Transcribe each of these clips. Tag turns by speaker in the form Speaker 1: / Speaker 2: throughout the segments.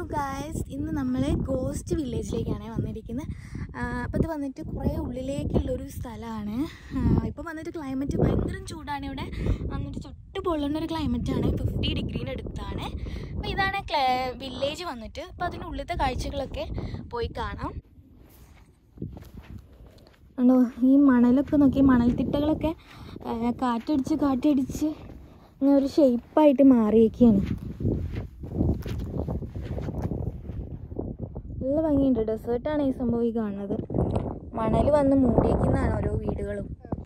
Speaker 1: guys ഇന്ന് നമ്മൾ ghost വില്ലേജിലേക്കാണ് വന്നിരിക്കുന്നത് അപ്പോൾ ഇത് വന്നിട്ട് കുറേ ഉള്ളിലേക്കുള്ളൊരു സ്ഥലമാണ് ഇപ്പോൾ വന്നിട്ട് ക്ലൈമറ്റ് ഭയങ്കര ചൂടാണ് ഇവിടെ വന്നിട്ട് ചുട്ട് പൊള്ളുന്ന ഒരു ക്ലൈമറ്റാണ് ഫിഫ്റ്റി ഡിഗ്രീൻ്റെ അടുത്താണ് അപ്പോൾ ഇതാണ് വില്ലേജ് വന്നിട്ട് അപ്പോൾ അതിനുള്ളിലത്തെ കാഴ്ചകളൊക്കെ പോയി കാണാം ഉണ്ടോ ഈ മണലൊക്കെ നോക്കി മണൽത്തിട്ടകളൊക്കെ ആ, കാറ്റടിച്ച് കാറ്റടിച്ച് ഇങ്ങനെ ഒരു ഷേപ്പായിട്ട് മാറിയേക്കാണ് നല്ല ഭംഗിയുണ്ട് ഡെസേർട്ടാണ് ഈ സംഭവം ഈ കാണുന്നത് മണൽ വന്ന് മൂടിയേക്കുന്നതാണ് ഓരോ വീടുകളും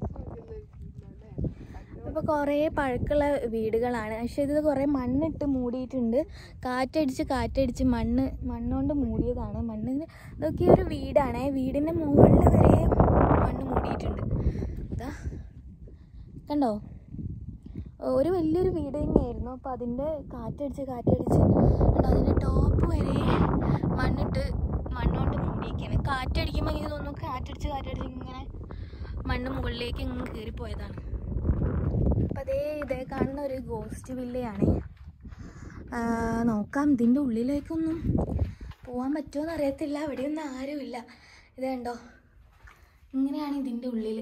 Speaker 1: ഇപ്പോൾ കുറേ പഴക്കമുള്ള വീടുകളാണ് പക്ഷെ ഇത് കുറേ മണ്ണിട്ട് മൂടിയിട്ടുണ്ട് കാറ്റടിച്ച് കാറ്റടിച്ച് മണ്ണ് മണ്ണുകൊണ്ട് മൂടിയതാണ് മണ്ണിന് ഇതൊക്കെ ഒരു വീടാണ് വീടിൻ്റെ മുകളിൽ വരെ മണ്ണ് മൂടിയിട്ടുണ്ട് ഇതാ കണ്ടോ ഒരു വലിയൊരു വീട് തന്നെയായിരുന്നു അപ്പോൾ അതിൻ്റെ കാറ്റടിച്ച് കാറ്റടിച്ച് കണ്ടോ അതിൻ്റെ ടോപ്പ് വരെ മണ്ണിട്ട് മണ്ണുകൊണ്ട് മൂടിയിരിക്കുകയാണ് കാറ്റടിക്കുമ്പോൾ എനിക്ക് തോന്നുന്നു കാറ്റടിച്ച് കാറ്റടിച്ച് ഇങ്ങനെ മണ്ണ് മുകളിലേക്ക് ഇങ്ങനെ കയറിപ്പോയതാണ് അപ്പം അതേ ഇതേ കാണുന്ന ഒരു ഗോസ്റ്റ് വില്ലയാണ് ആ, നോക്കാം ഇതിൻ്റെ ഉള്ളിലേക്കൊന്നും പോകാൻ പറ്റുമോ അറിയത്തില്ല ഇവിടെയൊന്നും ആരുമില്ല ഇത് കണ്ടോ ഇങ്ങനെയാണ് ഇതിൻ്റെ ഉള്ളിൽ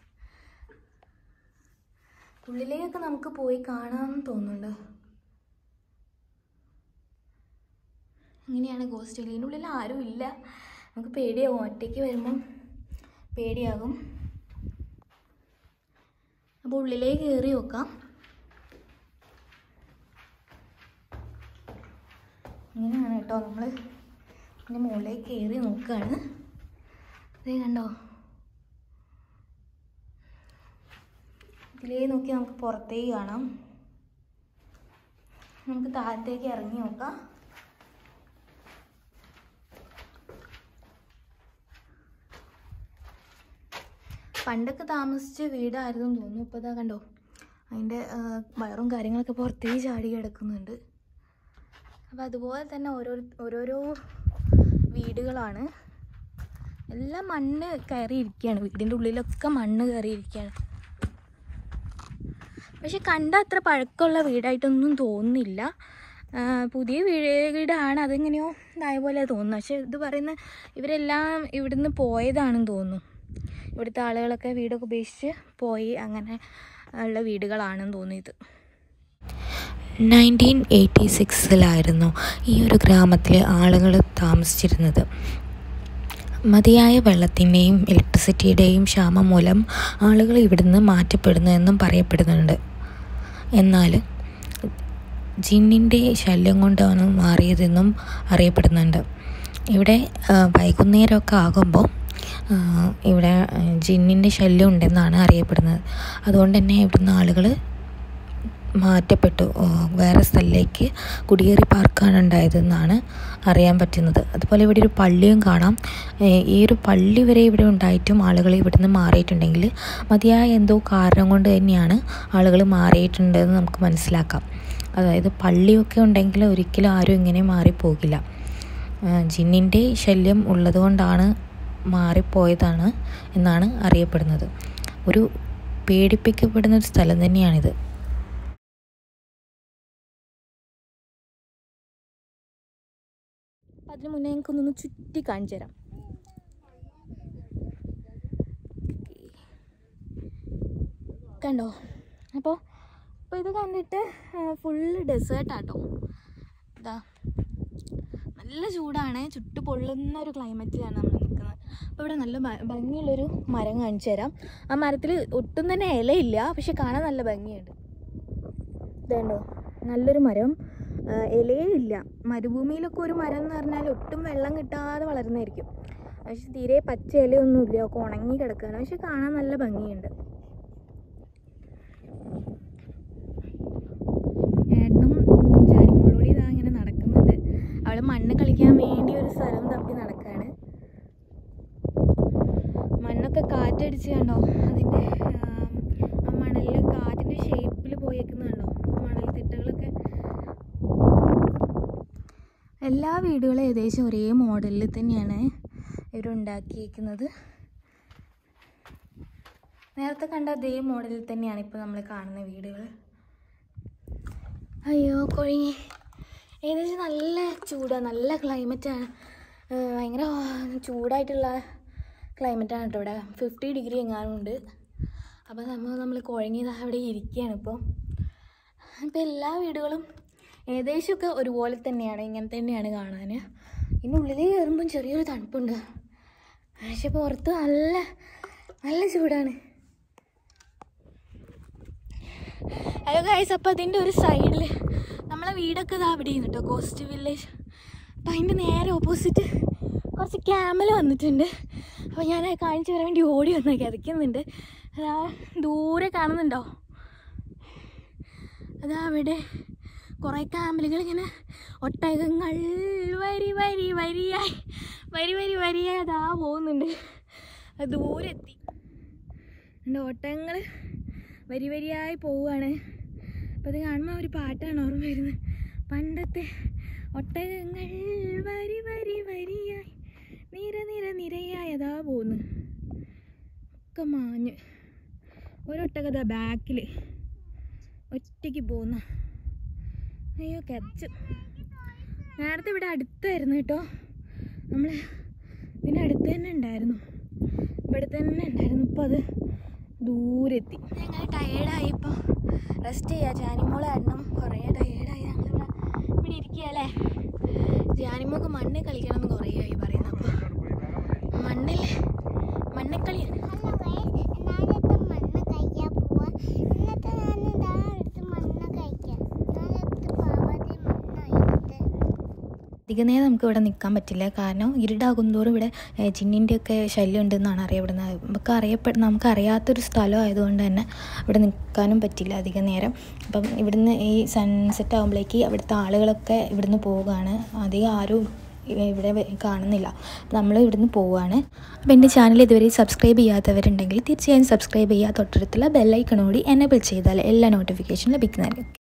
Speaker 1: ഉള്ളിലേക്കൊക്കെ നമുക്ക് പോയി കാണാമെന്ന് തോന്നുന്നുണ്ട് ഇങ്ങനെയാണ് ഗോസ്റ്റ് വില്ല ഇതിൻ്റെ ഉള്ളിൽ ആരും ഇല്ല നമുക്ക് പേടിയാവും ഒറ്റയ്ക്ക് വരുമ്പം പേടിയാകും അപ്പോൾ ഉള്ളിലേക്ക് കയറി നോക്കാം ഇങ്ങനെയാണ് കേട്ടോ നമ്മൾ ഇതിൻ്റെ മുകളിലേക്ക് കയറി നോക്കുകയാണ് അതേ കണ്ടോ ഇതിലേ നോക്കി നമുക്ക് പുറത്തേക്ക് കാണാം നമുക്ക് താഴത്തേക്ക് ഇറങ്ങി നോക്കാം പണ്ടൊക്കെ താമസിച്ച വീടായിരുന്നു എന്ന് തോന്നുന്നു ഇപ്പോൾ ഇതാ കണ്ടോ അതിൻ്റെ വയറും കാര്യങ്ങളൊക്കെ പുറത്തേക്ക് ചാടി കിടക്കുന്നുണ്ട് അപ്പോൾ അതുപോലെ തന്നെ ഓരോ ഓരോരോ വീടുകളാണ് എല്ലാം മണ്ണ് കയറിയിരിക്കുകയാണ് വീടിൻ്റെ ഉള്ളിലൊക്കെ മണ്ണ് കയറിയിരിക്കുകയാണ് പക്ഷെ കണ്ട അത്ര പഴക്കമുള്ള വീടായിട്ടൊന്നും തോന്നുന്നില്ല ആ, പുതിയ വീ- വീടാണ് അതെങ്ങനെയോ ഇതായ പോലെ തോന്നുന്നു പക്ഷെ ഇത് പറയുന്ന ഇവരെല്ലാം ഇവിടുന്ന് പോയതാണെന്ന് തോന്നുന്നു ഇവിടുത്തെ ആളുകളൊക്കെ വീടൊക്കെ ഉപേക്ഷിച്ച് പോയി അങ്ങനെ ഉള്ള വീടുകളാണെന്ന് തോന്നിയത്
Speaker 2: നയൻറ്റീൻ എയ്റ്റി സിക്സിലായിരുന്നു ഈ ഒരു ഗ്രാമത്തിലെ ആളുകൾ താമസിച്ചിരുന്നത് മതിയായ വെള്ളത്തിൻ്റെയും ഇലക്ട്രിസിറ്റിയുടെയും ക്ഷാമം മൂലം ആളുകൾ ഇവിടുന്ന് മാറ്റപ്പെടുന്നു എന്നും പറയപ്പെടുന്നുണ്ട് എന്നാൽ ജിന്നിൻ്റെ ശല്യം കൊണ്ടാണ് മാറിയതെന്നും അറിയപ്പെടുന്നുണ്ട് ഇവിടെ ആ, വൈകുന്നേരമൊക്കെ ആകുമ്പോൾ ആ, ഇവിടെ ആ, ജിന്നിൻ്റെ ശല്യം ഉണ്ടെന്നാണ് അറിയപ്പെടുന്നത് അതുകൊണ്ട് തന്നെ ഇവിടുന്ന് ആളുകൾ മാറ്റപ്പെട്ടു ഓ, വേറെ സ്ഥലത്തേക്ക് കുടിയേറി പാർക്കാണ് ഉണ്ടായതെന്നാണ് അറിയാൻ പറ്റുന്നത് അതുപോലെ ഇവിടെ ഒരു പള്ളിയും കാണാം ഏ, ഈ ഒരു പള്ളി വരെ ഇവിടെ ഉണ്ടായിട്ടും ആളുകൾ ഇവിടുന്ന് മാറിയിട്ടുണ്ടെങ്കിൽ മതിയായ എന്തോ കാരണം കൊണ്ട് തന്നെയാണ് ആളുകൾ മാറിയിട്ടുണ്ടെന്ന് നമുക്ക് മനസ്സിലാക്കാം അതായത് പള്ളിയൊക്കെ ഉണ്ടെങ്കിൽ ഒരിക്കലും ആരും ഇങ്ങനെ മാറിപ്പോകില്ല ആ, ജിന്നിൻ്റെ ശല്യം ഉള്ളതുകൊണ്ടാണ് മാറിപ്പോയതാണ് എന്നാണ് അറിയപ്പെടുന്നത് ഒരു പേടിപ്പിക്കപ്പെടുന്ന ഒരു സ്ഥലം തന്നെയാണിത്
Speaker 1: അപ്പം അതിന് മുന്നേ എനിക്കൊന്നൊന്ന് ചുറ്റി കാണിച്ചു തരാം കണ്ടോ അപ്പോൾ അപ്പോൾ ഇത് കണ്ടിട്ട് ഫുള്ള് ഡെസേർട്ടാട്ടോ ഇതാ നല്ല ചൂടാണ് ചുട്ടു പൊള്ളുന്ന ഒരു ക്ലൈമറ്റിലാണ് നമ്മൾ നിൽക്കുന്നത് അപ്പോൾ ഇവിടെ നല്ല ഭ- ഭംഗിയുള്ളൊരു മരം കാണിച്ചു തരാം ആ മരത്തിൽ ഒട്ടും തന്നെ ഇലയില്ല പക്ഷെ കാണാൻ നല്ല ഭംഗിയുണ്ട് ഇതുണ്ടോ നല്ലൊരു മരം ആ, ഇലയേ ഇല്ല മരുഭൂമിയിലൊക്കെ ഒരു മരം എന്ന് പറഞ്ഞാൽ ഒട്ടും വെള്ളം കിട്ടാതെ വളരുന്നതായിരിക്കും പക്ഷെ തീരെ പച്ച ഇലയൊന്നുമില്ല ഒക്കെ ഉണങ്ങി കിടക്കുകയാണ് പക്ഷെ കാണാൻ നല്ല ഭംഗിയുണ്ട് ഏട്ടനും ഉം, ജാനിമോളോട് ഇതാ ഇങ്ങനെ നടക്കുന്നുണ്ട് അവള് മണ്ണ് കളിക്കാൻ വേണ്ടി ഒരു സ്ഥലം തപ്പി നടക്കുകയാണ് മണ്ണൊക്കെ കാറ്റടിച്ച് കണ്ടോ അതിൻ്റെ ആ മണലിൽ കാറ്റിൻ്റെ ഷേപ്പിൽ പോയേക്കുന്നുണ്ടോ മണൽ തിട്ടകളൊക്കെ എല്ലാ വീടുകളും ഏകദേശം ഒരേ മോഡലിൽ തന്നെയാണ് ഇവരുണ്ടാക്കിയേക്കുന്നത് നേരത്തെ കണ്ട അതേ മോഡലിൽ തന്നെയാണ് ഇപ്പോൾ നമ്മൾ കാണുന്ന വീടുകൾ അയ്യോ കൊഴിഞ്ഞി ഏകദേശം നല്ല ചൂടാണ് നല്ല ക്ലൈമറ്റാണ് ഭയങ്കര ചൂടായിട്ടുള്ള ക്ലൈമറ്റാണ് കേട്ടോ ഇവിടെ ഫിഫ്റ്റി ഡിഗ്രി എങ്ങാനും ഉണ്ട് അപ്പോൾ നമ്മൾ നമ്മൾ കുഴങ്ങിയത് അവിടെ ഇരിക്കുകയാണ് ഇപ്പോൾ ഇപ്പോൾ എല്ലാ വീടുകളും ഏകദേശമൊക്കെ ഒരുപോലെ തന്നെയാണ് ഇങ്ങനെ തന്നെയാണ് കാണാൻ ഇതിൻ്റെ ഉള്ളിൽ കയറുമ്പം ചെറിയൊരു തണുപ്പുണ്ട് പക്ഷെ പുറത്ത് നല്ല നല്ല ചൂടാണ് ഹലോ ഗായ്സ് അപ്പോൾ അതിൻ്റെ ഒരു സൈഡിൽ നമ്മളെ വീടൊക്കെ ഇതാ അവിടെ കേട്ടോ കോസ്റ്റ് വില്ലേജ് അപ്പോൾ അതിൻ്റെ നേരെ ഓപ്പോസിറ്റ് കുറച്ച് ക്യാമൽ വന്നിട്ടുണ്ട് അപ്പോൾ ഞാൻ അത് കാണിച്ചു തരാൻ വേണ്ടി ഓടി വന്ന് കിതയ്ക്കുന്നുണ്ട് അതാ ദൂരെ കാണുന്നുണ്ടോ അതാ അവിടെ കുറേ ക്യാമലുകൾ ഇങ്ങനെ ഒട്ടകങ്ങൾ വരി വരി വരിയായി വരി വരി വരിയായി അതാ പോകുന്നുണ്ട് അത് ദൂരെ എത്തി എൻ്റെ ഒട്ടകങ്ങൾ വരി വരിയായി പോവുകയാണ് അപ്പോൾ അത് കാണുമ്പോൾ ഒരു പാട്ടാണ് ഓർമ്മ വരുന്നത് പണ്ടത്തെ ഒട്ടകങ്ങൾ വരി വരി വരിയായി നിര നിര നിരയായി അതാ പോകുന്നു ഒക്കെ മാഞ്ഞ് ഒരൊട്ടകത ബാക്കിൽ ഒറ്റയ്ക്ക് പോകുന്ന അയ്യോ കച്ചു നേരത്തെ ഇവിടെ അടുത്തായിരുന്നു കേട്ടോ നമ്മൾ ഇതിൻ്റെ അടുത്ത് തന്നെ ഉണ്ടായിരുന്നു ഇവിടെ തന്നെ ഉണ്ടായിരുന്നു ഇപ്പോൾ അത് ദൂരെത്തി ഞങ്ങൾ ടയേർഡായി ഇപ്പോൾ റെസ്റ്റ് ചെയ്യുക ജാനിമോളെ എണ്ണം കുറേ ടയേർഡായി ഞങ്ങളിവിടെ ഇവിടെ ഇരിക്കുക അല്ലേ ജാനിമോക്ക് മണ്ണിൽ കളിക്കണം എന്ന് കുറേ ആയി പറയുന്നു അപ്പോൾ മണ്ണിൽ മണ്ണിക്കളിയാണ്
Speaker 2: അധിക നേരം നമുക്ക് ഇവിടെ നിൽക്കാൻ പറ്റില്ല കാരണം ഇരുടാകും തോറും ഇവിടെ ജിന്നിൻ്റെ ഒക്കെ ശല്യം ഉണ്ടെന്നാണ് അറിയപ്പെടുന്നത് നമുക്ക് അറിയപ്പെ നമുക്ക് അറിയാത്തൊരു സ്ഥലം ആയതുകൊണ്ട് തന്നെ ഇവിടെ നിൽക്കാനും പറ്റില്ല അധിക നേരം അപ്പം ഇവിടുന്ന് ഈ സൺസെറ്റ് ആകുമ്പോഴേക്ക് അവിടുത്തെ ആളുകളൊക്കെ ഇവിടുന്ന് പോവുകയാണ് അധികം ആരും ഇവിടെ കാണുന്നില്ല നമ്മൾ ഇവിടുന്ന് പോവുകയാണ് അപ്പോൾ എൻ്റെ ചാനൽ ഇതുവരെ സബ്സ്ക്രൈബ് ചെയ്യാത്തവരുണ്ടെങ്കിൽ തീർച്ചയായും സബ്സ്ക്രൈബ് ചെയ്യുക തൊട്ടടുത്തുള്ള ബെല്ലൈക്കണോടി എനേബിൾ ചെയ്താൽ എല്ലാ നോട്ടിഫിക്കേഷനും ലഭിക്കുന്നതായിരിക്കും